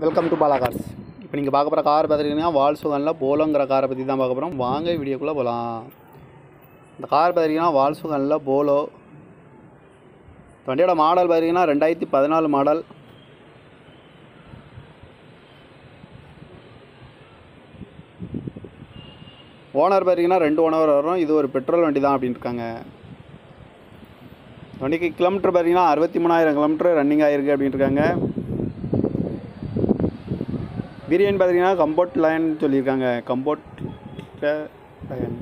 welcome to Bala cars இப்போ நீங்கள் பார்க்க போகிற கார் பார்த்துருக்கீங்கன்னா வால்சுகனில் போலோங்கிற காரை பற்றி தான் பார்க்க போகிறோம் வாங்க வீடியோக்குள்ளே போகலாம் இந்த கார் பார்த்துருக்கீங்கன்னா வால்சுகனில் போலோ இந்த வண்டியோட மாடல் பார்த்திங்கன்னா ரெண்டாயிரத்தி பதினாலு மாடல் ஓனர் பார்த்தீங்கன்னா ரெண்டு ஓனர் வரும் இது ஒரு பெட்ரோல் வண்டி தான் அப்படின்னு இருக்காங்க வண்டிக்கு கிலோமீட்டர் பார்த்தீங்கன்னா அறுபத்தி மூணாயிரம் கிலோமீட்டர் ரன்னிங் ஆகிருக்கு அப்படின்னு இருக்காங்க பிரியாணி பார்த்தீங்கன்னா கம்போர்ட் லைன் சொல்லியிருக்காங்க கம்போர்ட் லைன்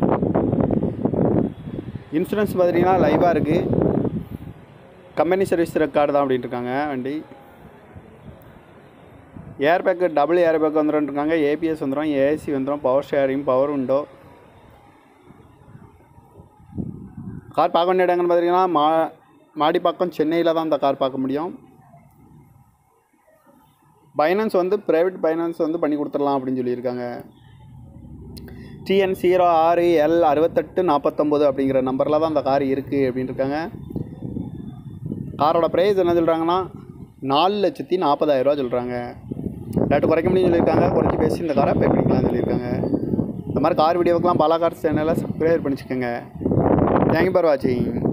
இன்சூரன்ஸ் பார்த்தீங்கன்னா லைவாக இருக்குது கம்பெனி சர்வீஸ் ரெக்கார்டு தான் அப்படின்ட்டு இருக்காங்க வண்டி air bag double air bag வந்துடும் இருக்காங்க ஏபிஎஸ் வந்துடும் ஏசி வந்துடும் power steering power window car பார்க்க வேண்டிய இடங்கள்னு பார்த்தீங்கன்னா மா மாடிப்பாக்கம் சென்னையில் தான் இந்த கார் பார்க்க முடியும் பைனான்ஸ் வந்து ப்ரைவேட் பைனான்ஸ் வந்து பண்ணி கொடுத்துடலாம் அப்படின்னு சொல்லியிருக்காங்க டிஎன் ஜீரோ ஆறு எல் அறுபத்தெட்டு நாற்பத்தொம்போது அப்படிங்கிற நம்பரில் தான் அந்த கார் இருக்குது அப்படின்னு இருக்காங்க காரோட ப்ரைஸ் என்ன சொல்கிறாங்கன்னா நாலு லட்சத்தி நாற்பதாயிரரூவா சொல்கிறாங்க ரேட்டு குறைக்க முடியும்னு சொல்லியிருக்காங்க குறைச்சி பேசி இந்த காரை பே பண்ணிக்கலாம்னு சொல்லியிருக்காங்க இந்த மாதிரி கார் வீடியோக்கெலாம் பல கார் சேனலில் சப்ஸ்கிரைப் பண்ணிச்சுக்கோங்க தேங்க்யூ ஃபார் வாட்சிங்